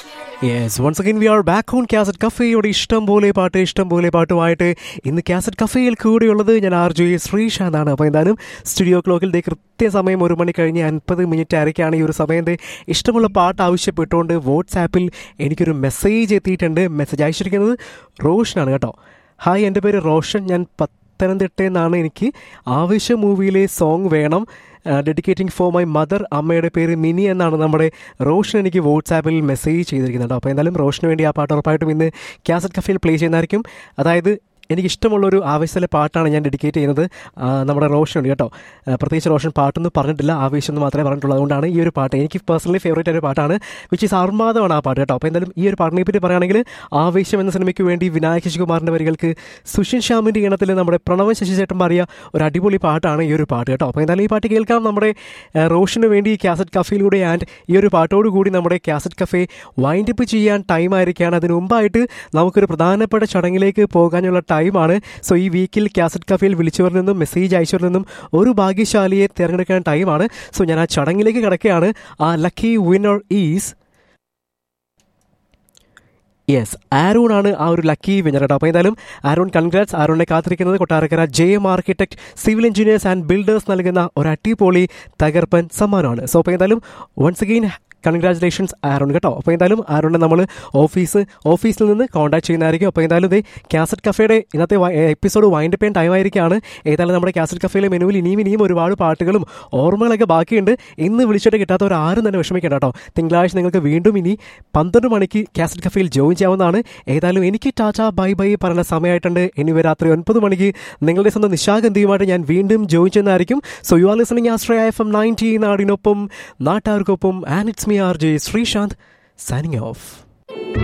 yes once again we are back on cassette കഫേയുടെ ഇഷ്ടം പോലെ പാട്ട് ഇഷ്ടം പോലെ പാട്ടുമായിട്ട് ഇന്ന് കാസറ്റ് കഫേയിൽ കൂടെയുള്ളത് ഞാൻ ആർ ജെ ശ്രീശാന്താണ് അപ്പോൾ എന്തായാലും സ്റ്റുഡിയോ ക്ലോക്കിൽ ദേ കൃത്യസമയം ഒരു മണി കഴിഞ്ഞ് അൻപത് മിനിറ്റ് അരയ്ക്കാണ് ഈ ഒരു സമയത്ത് ഇഷ്ടമുള്ള പാട്ട് ആവശ്യപ്പെട്ടുകൊണ്ട് വാട്സാപ്പിൽ എനിക്കൊരു മെസ്സേജ് എത്തിയിട്ടുണ്ട് മെസ്സേജ് അയച്ചിരിക്കുന്നത് റോഷനാണ് കേട്ടോ ഹായ് എൻ്റെ പേര് റോഷൻ ഞാൻ പത്തനംതിട്ടയിൽ നിന്നാണ് എനിക്ക് ആവശ്യ മൂവിയിലെ സോങ് വേണം ഡെഡിക്കേറ്റിംഗ് ഫോർ മൈ മദർ അമ്മയുടെ പേര് മിനി എന്നാണ് നമ്മുടെ റോഷൻ എനിക്ക് വാട്സാപ്പിൽ മെസ്സേജ് ചെയ്തിരിക്കുന്നുണ്ട് അപ്പോൾ എന്തായാലും റോഷന് വേണ്ടി ആ പാട്ട് ഉറപ്പായിട്ടും ഇന്ന് കാസറ്റ് കഫയിൽ പ്ലേ ചെയ്യുന്നതായിരിക്കും അതായത് എനിക്ക് ഇഷ്ടമുള്ളൊരു ആവേശത്തിലെ പാട്ടാണ് ഞാൻ ഡെഡിക്കേറ്റ് ചെയ്യുന്നത് ആ, നമ്മുടെ റോഷൻ ഉണ്ട് കേട്ടോ ആ, പ്രത്യേകിച്ച് റോഷൻ പാട്ടൊന്നും പറഞ്ഞിട്ടില്ല ആവേശം എന്ന് മാത്രമേ പറഞ്ഞിട്ടുള്ളൂ അതുകൊണ്ടാണ് ഈ ഒരു പാട്ട് എനിക്ക് പേഴ്സണലി ഫേവറേറ്റ് ഒരു പാട്ടാണ് വിച്ച് ഈസ് അർമാദമാണ് ആ പാട്ട് കേട്ടോ അപ്പോൾ എന്തായാലും ഈ ഒരു പാട്ടിനെ പറ്റി പറയുകയാണെങ്കിൽ ആവേശം എന്ന സിനിമയ്ക്ക് വേണ്ടി വിനായക് ശശികുമാറിൻ്റെ വരികൾക്ക് സുഷിൻ ശ്യാമിൻ്റെ ഈണത്തിൽ നമ്മുടെ പ്രണവൻ ശശിചേട്ടൻ പാടിയ ഒരു അടിപൊളി പാട്ടാണ് ഈ ഒരു പാട്ട് കേട്ടോ അപ്പോൾ എന്തായാലും ഈ പാട്ട് കേൾക്കാം നമ്മുടെ ആ, റോഷന് വേണ്ടി കാസറ്റ് കഫയിലൂടെ ആൻഡ് ഈ ഒരു പാട്ടോട് കൂടി നമ്മുടെ കാസറ്റ് കഫേ വൈൻഡപ്പ് ചെയ്യാൻ ടൈം ആയിരിക്കുകയാണ് അതിന് മുമ്പായിട്ട് നമുക്കൊരു പ്രധാനപ്പെട്ട ചടങ്ങിലേക്ക് പോകാനുള്ള ടൈമാണ് സോ ഈ വീക്കിൽ കാസറ്റ് കഫയിൽ വിളിച്ചവരിൽ നിന്നും മെസ്സേജ് അയച്ചവരിൽ നിന്നും ഒരു ഭാഗ്യശാലിയെ തിരഞ്ഞെടുക്കാൻ ടൈമാണ് സോ ഞാൻ ആ ചടങ്ങിലേക്ക് കിടക്കുകയാണ് ആ lucky winner is yes Aaron ആണ് ആ ഒരു ലക്കി വിന്നർ കേട്ടോ അപ്പോൾ എന്തായാലും ആരോൺ കൺഗ്രാറ്റ്സ് ആരോണിനെ കാത്തിരിക്കുന്നത് Kottarakkara J M architect civil engineers and builders നൽകുന്ന ഒരു അടിപൊളി തകർപ്പൻ സമ്മാനമാണ് സോ അപ്പോൾ എന്തായാലും വൺസ് അഗെയിൻ കൺഗ്രാറ്റുലേഷൻസ് ആരോൺ കേട്ടോ അപ്പോൾ എന്തായാലും ആരോണിനെ നമ്മൾ ഓഫീസ് ഓഫീസിൽ നിന്ന് കോൺടാക്ട് ചെയ്യുന്നതായിരിക്കും അപ്പോൾ എന്തായാലും ഇത് കാസറ്റ് കഫേയുടെ ഇന്നത്തെ എപ്പിസോഡ് വൈൻഡ് ചെയ്യാൻ ടൈം ആയിരിക്കുകയാണ് ഏതായാലും നമ്മുടെ കാസറ്റ് കഫേയിലെ മെനുവിൽ ഇനിയും ഇനിയും ഒരുപാട് പാട്ടുകളും ഓർമ്മകളൊക്കെ ബാക്കിയുണ്ട് ഇന്ന് വിളിച്ചിട്ട് കിട്ടാത്തവർ ആരും തന്നെ വിഷമിക്കേണ്ട കേട്ടോ തിങ്കളാഴ്ച നിങ്ങൾക്ക് വീണ്ടും ഇനി പന്ത്രണ്ട് മണിക്ക് കാസറ്റ് കഫേയിൽ ജോയിൻ ചെയ്യാവുന്നതാണ് ഏതായാലും എനിക്ക് ടാറ്റ ബൈ ബൈ പറയുന്ന സമയമായിട്ടുണ്ട് ഇനി രാത്രി ഒൻപത് മണിക്ക് നിങ്ങളുടെ സ്വന്തം നിശാഗന്ധിയുമായിട്ട് ഞാൻ വീണ്ടും ജോയിൻ ചെയ്യുന്നതായിരിക്കും so you are listening Ashraya F M ninety നാടിനൊപ്പം നാട്ടാർക്കൊപ്പം and it's me R J Sreesanth signing of